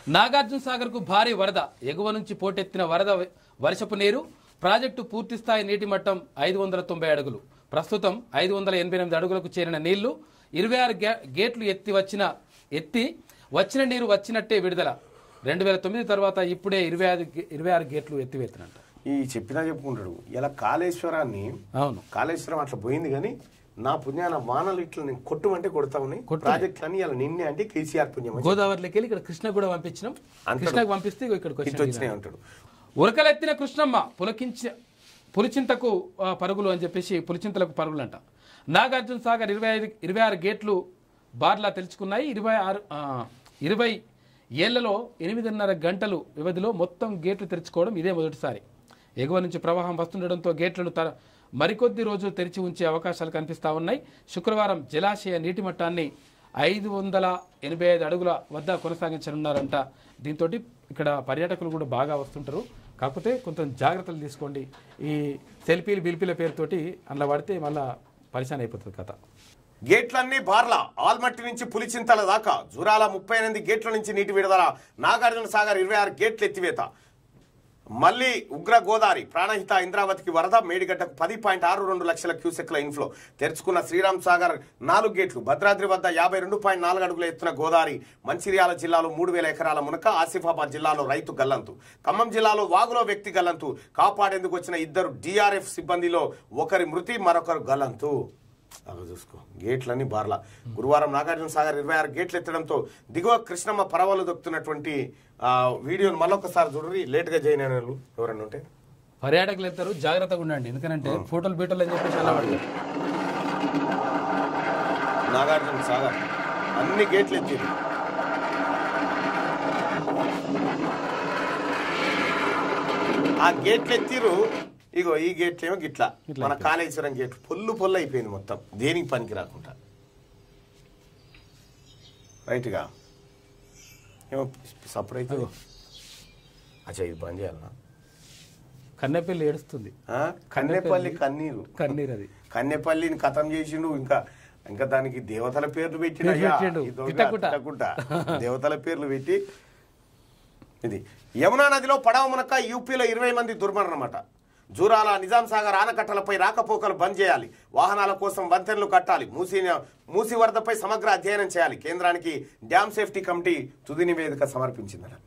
నాగార్జున సాగర్ కు భారీ వరద ఎగువ నుంచి పోటెత్తిన వరద వర్షపు నీరు ప్రాజెక్టు పూర్తి స్థాయి నీటి మట్టం ఐదు వందల తొంభై అడుగులు ప్రస్తుతం ఐదు వందల ఎనభై ఎనిమిది అడుగులకు చేరిన నీళ్లు ఇరవై ఆరు గే- గేట్లు ఎత్తి వచ్చిన ఎత్తి వచ్చిన నీరు వచ్చినట్టే విడుదల రెండు వేల తొమ్మిది తర్వాత ఇప్పుడే ఇరవై ఐదు గే- ఇరవై ఆరు గేట్లు ఎత్తివేతనంట ఈ చెప్పినా చెప్పుకుంటాడు ఇలా కాళేశ్వరాన్ని అవును కాళేశ్వరం అట్లా పోయింది కానీ నా పుణ్యాన వానలు ఇట్లా నేను కొట్టుమంటే కొడతా ఉన్నాయి ప్రాజెక్టులు అన్ని ఇలా నిన్నే అంటే కేసీఆర్ పుణ్యం వచ్చి గోదావరిలోకి వెళ్ళి ఇక్కడ కృష్ణ కూడా పంపించినాం అంతడు. కృష్ణకు పంపిస్తే ఇగో ఇక్కడికి ఇటు వచ్చిన వచ్చినాయి అంటాడు ఉరకలెత్తిన కృష్ణమ్మ పులకించ పులిచింతకు ఆ, పరుగులు అని చెప్పేసి పులిచింతలకు పరుగులు అంట నాగార్జున సాగర్ ఇరవై ఐదు ఇరవై ఆరు గేట్లు బార్లా తెలుసుకున్నాయి ఇరవై ఆరు ఆ, ఇరవై ఏళ్లలో ఎనిమిదిన్నర గంటలు వ్యవధిలో మొత్తం గేట్లు తెరుచుకోవడం ఇదే మొదటిసారి ఎగువ నుంచి ప్రవాహం వస్తుండడంతో గేట్లను త మరికొద్ది రోజులు తెరిచి ఉంచే అవకాశాలు కనిపిస్తా ఉన్నాయి శుక్రవారం జలాశయ నీటి మట్టాన్ని ఐదు వందల ఎనభై ఐదు అడుగుల వద్ద కొనసాగించనున్నారంట దీంతో ఇక్కడ పర్యాటకులు కూడా బాగా వస్తుంటారు కాకపోతే కొంచెం జాగ్రత్తలు తీసుకోండి ఈ సెల్ఫీలు బిల్పీల పేరుతోటి అందులో పడితే మళ్ళా పరిశాన్ అయిపోతుంది కథ గేట్లన్నీ బార్ల ఆల్మట్టి నుంచి పులిచింతల దాకా జురాల ముప్పై ఎనిమిది గేట్ల నుంచి నీటి విడుదల నాగార్జున సాగర్ ఇరవై ఆరు గేట్లు ఎత్తివేత మళ్ళీ ఉగ్ర గోదావరి ప్రాణహిత ఇంద్రావతికి వరద మేడిగడ్డకు పది పాయింట్ ఆరు రెండు లక్షల క్యూసెక్ల ఇన్ఫ్లో తెరుచుకున్న శ్రీరామ్ సాగర్ నాలుగు గేట్లు భద్రాద్రి వద్ద యాభై రెండు పాయింట్ నాలుగు అడుగుల ఎత్తున గోదావరి మంచిర్యాల జిల్లాలో మూడు వేల ఎకరాల మునక ఆసిఫాబాద్ జిల్లాలో రైతు గల్లంతు ఖమ్మం జిల్లాలో వాగులో వ్యక్తి గల్లంతు కాపాడేందుకు వచ్చిన ఇద్దరు డిఆర్ఎఫ్ సిబ్బందిలో ఒకరి మృతి మరొకరు గల్లంతు అలా చూసుకో గేట్లన్నీ బార్లా గురువారం నాగార్జున సాగర్ ఇరవై ఆరు గేట్లు ఎత్తడంతో దిగువ కృష్ణమ్మ పరవలు దొక్కుతున్నటువంటి ఆ, వీడియోని మళ్ళొకసారి చూడండి లేట్గా జాయిన్ అయిన వాళ్ళు ఎవరన్నా ఉంటే పర్యాటకులు వెళ్తారు జాగ్రత్తగా ఉండండి ఎందుకంటే ఫోటోలు బీటోలు అని చెప్పేసి అలా పడతారు నాగార్జున సాగర్ అన్ని గేట్లు ఎత్తిరు ఆ గేట్లు ఎత్తిరు ఇగో ఈ గేట్లు ఏమో గిట్లా మన కాళేశ్వరం గేట్ పొల్లు పొల్లు అయిపోయింది మొత్తం దేనికి పనికి రాకుండా రైట్గా ఏమో సపరేట్ అచ్చా ఇది బంద్ చేయాలనా కన్నెపల్లి ఏడుస్తుంది ఆ? కన్నెపల్లి కన్నీరు కన్నీరు అది కన్నెపల్లిని కథం చేసిండు ఇంకా ఇంకా దానికి దేవతల పేర్లు పెట్టినయ్యా. పెట్టిండు. ఈ దొంగ తిట్టకుట. తిట్టకుట. దేవతల పేర్లు పెట్టి ఇది యమునా నదిలో పడవ మునక యూపీలో ఇరవై మంది దుర్మరణమట జూరాల నిజాం సాగర్ ఆనకట్టలపై రాకపోకలు బంద్ చేయాలి వాహనాల కోసం వంతెనలు కట్టాలి మూసి మూసి వరదపై సమగ్ర అధ్యయనం చేయాలి కేంద్రానికి డ్యామ్ సేఫ్టీ కమిటీ తుది నివేదిక సమర్పించిందట